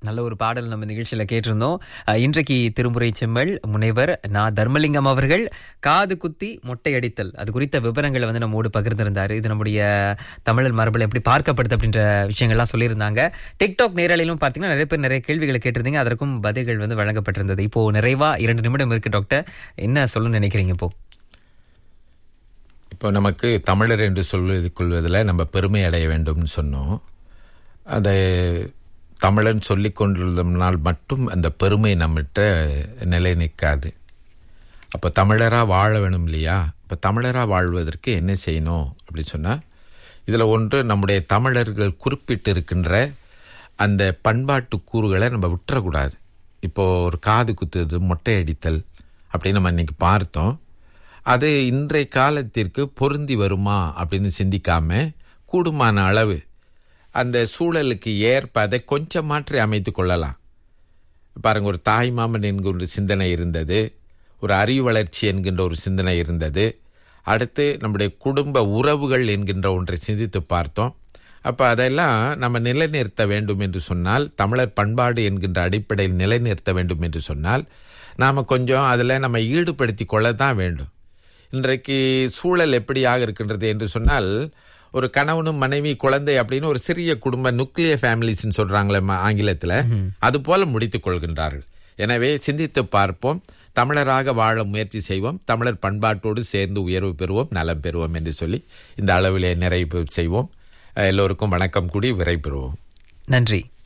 நல்ல ஒரு பாடல் நம்ம நிகழ்ச்சியில கேட்டிருந்தோம் அஹ், இன்றைக்கு திருமுறை செம்மல் முனைவர் நா தர்மலிங்கம் அவர்கள் காது குத்தி மொட்டை அடித்தல் அது குறித்த விவரங்களை வந்து நம்மோடு பகிர்ந்திருந்தாரு இது நம்முடைய தமிழர் மரபில் எப்படி பார்க்கப்படுது அப்படின்ற விஷயங்கள்லாம் சொல்லியிருந்தாங்க டிக்டாக் நேரலையிலும் பார்த்தீங்கன்னா நிறைய பேர் நிறைய கேள்விகளை கேட்டிருந்தீங்க அதற்கும் பதில்கள் வந்து வழங்கப்பட்டிருந்தது இப்போ நிறைவா இரண்டு நிமிடம் இருக்கு டாக்டர் என்ன சொல்ல நினைக்கிறீங்க இப்போ இப்போ நமக்கு தமிழர் என்று சொல்வது கொள்வதில் நம்ம பெருமை அடைய வேண்டும்னு சொன்னோம் அதை தமிழன் சொல்லிக் கொண்டிருந்தோம்னால் மட்டும் அந்த பெருமை நம்மகிட்ட நிலை நிற்காது அப்போ தமிழராக வாழ வேணும் இல்லையா இப்போ தமிழராக வாழ்வதற்கு என்ன செய்யணும் அப்படி சொன்னால் இதில் ஒன்று நம்முடைய தமிழர்கள் குறிப்பிட்டு இருக்கின்ற அந்த பண்பாட்டு கூறுகளை நம்ம விட்டுறக்கூடாது இப்போ ஒரு காது குத்துறது மொட்டை அடித்தல் அப்படின்னு நம்ம இன்னைக்கு பார்த்தோம் அது இன்றைய காலத்திற்கு பொருந்தி வருமா அப்படின்னு சிந்திக்காம கூடுமான அளவு அந்த சூழலுக்கு ஏற்ப அதை கொஞ்சம் மாற்றி அமைத்து கொள்ளலாம் பாருங்க ஒரு தாய் மாமன் என்கிற ஒரு சிந்தனை இருந்தது ஒரு அறிவு வளர்ச்சி என்கின்ற ஒரு சிந்தனை இருந்தது அடுத்து நம்முடைய குடும்ப உறவுகள் என்கின்ற ஒன்றை சிந்தித்து பார்த்தோம் அப்போ அதெல்லாம் நம்ம நிலைநிறுத்த வேண்டும் என்று சொன்னால் தமிழர் பண்பாடு என்கின்ற அடிப்படையில் நிலைநிறுத்த வேண்டும் என்று சொன்னால் நாம் கொஞ்சம் அதில் நம்ம ஈடுபடுத்தி கொள்ள தான் வேண்டும் இன்றைக்கு சூழல் எப்படியாக இருக்கின்றது என்று சொன்னால் ஒரு கணவனும் மனைவி குழந்தை அப்படின்னு ஒரு சிறிய குடும்ப நியூக்ளியர் ஃபேமிலிஸ்ன்னு சொல்றாங்களே ம- ஆங்கிலத்துல அது போல முடித்துக் கொள்கின்றார்கள் எனவே சிந்தித்து பார்ப்போம் தமிழராக வாழ முயற்சி செய்வோம் தமிழர் பண்பாட்டோடு சேர்ந்து உயர்வு பெறுவோம் நலம் பெறுவோம் என்று சொல்லி இந்த அளவிலே நிறைவு செய்வோம் எல்லோருக்கும் வணக்கம் கூடி விரை பெறுவோம் நன்றி